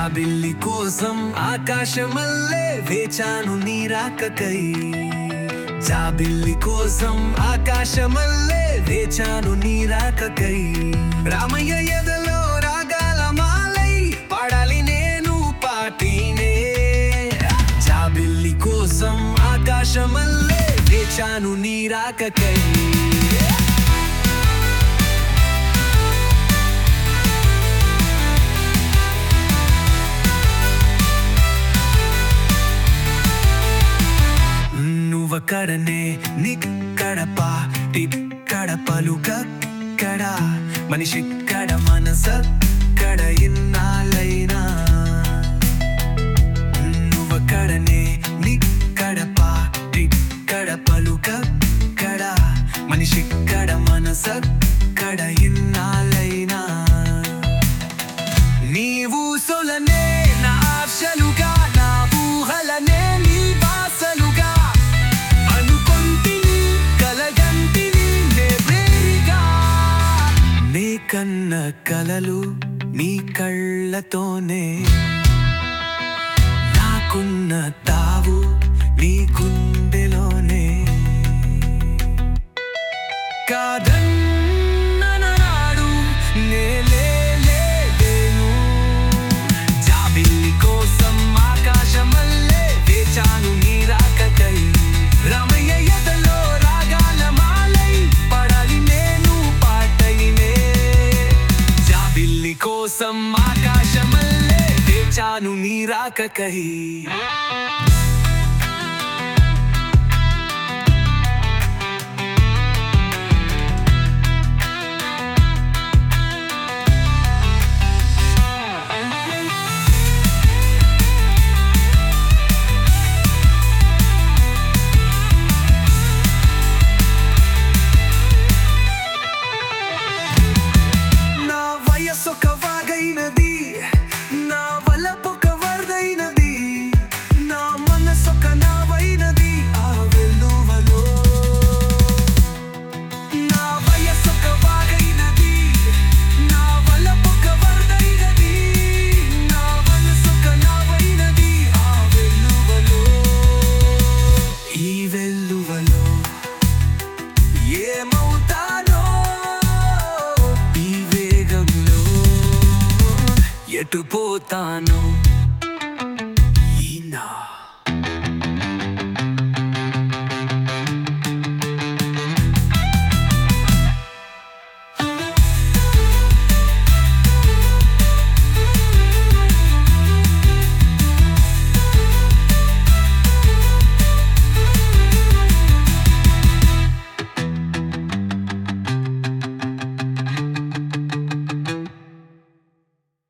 జాబిల్లి కోసం ఆకాశమల్లే వేచాను నీ రాకకై జాబిల్లి కోసం ఆకాశమల్లే వేచాను నీ రాకకై రామయ్య ఎదలో రాగాల మాలై పాడాలి నేను పాటినే జాబిల్లి కోసం ఆకాశమల్లే వేచాను నీ రాకకై నువ్వక్కడనే నిక్కడప టిక్కడ పలుకక్కడ మనిషిక్కడ మనసక్కడ ఇన్నాళ్ళైనా నువ్వక్కడనే నిక్కడప టిక్కడ పలుకక్కడ మనిషిక్కడ మనసక్కడ ఇన్నాళ్ళైనా నీవు సొలనే నా ఆశలుగా నా ఊహలనే నీ వాసలుగా అనుకొంటిని కలగంటిని నే వేరిగా నే కన్న కలలు నీ కళ్ళతోనే నాకున్న తావు నీ గుండెలోనే కాదన్ననాడు నేలేలేను జాబిల్లి కోసం ఆకాశమల్లే వేచాను నీ రాకకై రమయ్య ఎదలో రాగాల మాలై పడాలి నేను పాటైనే జాబిల్లి కోసం ఆకాశమల్లే వేచాను నీ రాకకై నా వయసొక వాగైనది నా వలపొక వరదైనది నా మనసొక నావైనది ఆ వెల్లువలో నా వయసొక వాగైనది నా వలపొక వరదైనది నా మనసొక నావైనది ఆ వెల్లువలో ఈ వెల్లువలో ఏమవుతానో ఈ వేగంలో ఎటు పోతానో